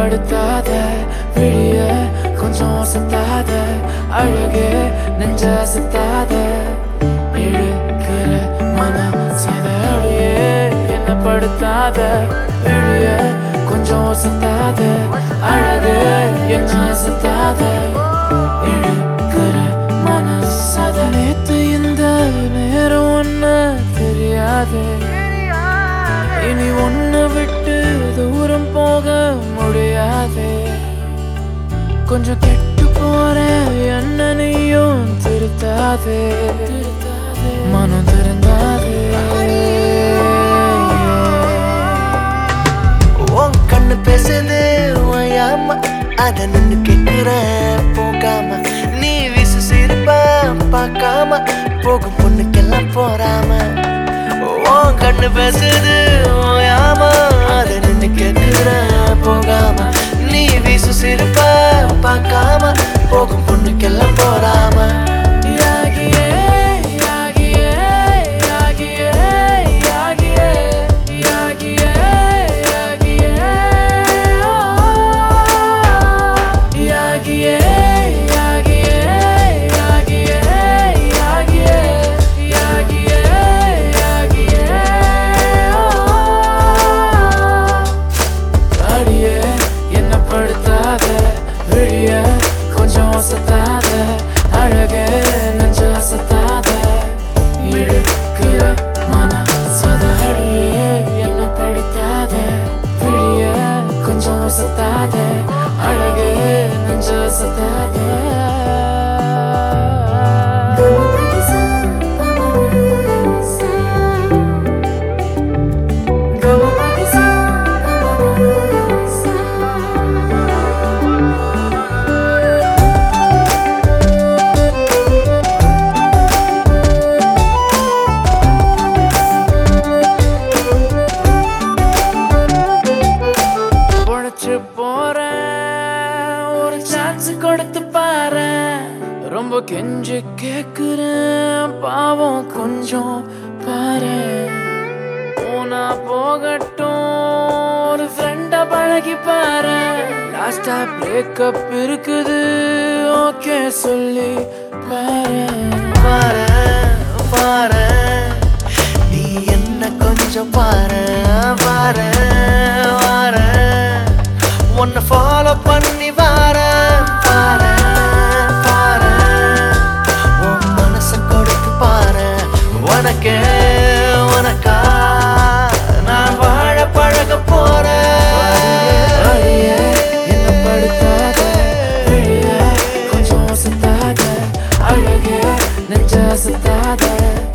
படுத்தாத விழிய கொஞ்சம் சுத்தாத அழகே நெஞ்ச சுத்தாத இழுக்கிற மன சதையே என்ன படுத்தாத விழிய கொஞ்சம் சுத்தாத அழகே என்ன சுத்தாத இழுக்கிற மன சதை நேத்து இந்த நேரம் ஒன்று தெரியாதே இனி ஒன்னு விட்டு தூரம் போக முடியாதே கொஞ்சம் கெட்டு போறேன் என்ன நீயும் திருத்தாதே மனம் திருந்தாதே உன் கண்ணு பேசுது ஓயாம அத நின்னு கேக்குறேன் போகாம நீ வீசு சிரிப்பா பார்க்காம போகும் பொண்ணுக்கெல்லாம் போறாம உன் கண்ணு பேசுது ஓயாம அத நின்னு கேக்குறேன் போகாம நீ வீசு சிரிப்பா பார்க்காம போகும் பொண்ணுக்கெல்லாம் போறாம யாகியே யாகியே யாகியே யாகியே யாகியே யாகியே யாகியே யாகியே யாகியே யாகியே யாகியே யாகியே அடியே என்ன படுத்தாத விழிய கொஞ்சம் சத்தாத அழகே நெஞ்ச சத்தாத இழுக்கிற மன சத அடியே என்ன படுத்தாத விழிய கொஞ்சம் சத்தாத அழகே நெஞ்ச சத்தாத உழைச்சு போறேன் ஒரு சான்ஸ் கொடுத்து பாரு ரொம்ப கெஞ்சு கேக்குறேன் பாவம் கொஞ்சம் பாரு போனா போகட்டும் ஒரு ஃப்ரெண்ட பழகி பாரு லாஸ்டா பிரேக்கப் இருக்குது ஓகே சொல்லி பாரு பாரு பாரு நீ என்ன கொஞ்சம் பாரு பாரு பாரு உன்னை ஃபாலோ பண்ணி வார பாரு பாரு உன் மனச கொடுத்து பாரு உனக்கு உனக்கா நான் வாழ பழக போறேன் அடியே என்ன படுத்தாத விழிய கொஞ்சம் சுத்தாத அழகே நெஞ்ச சுத்தாத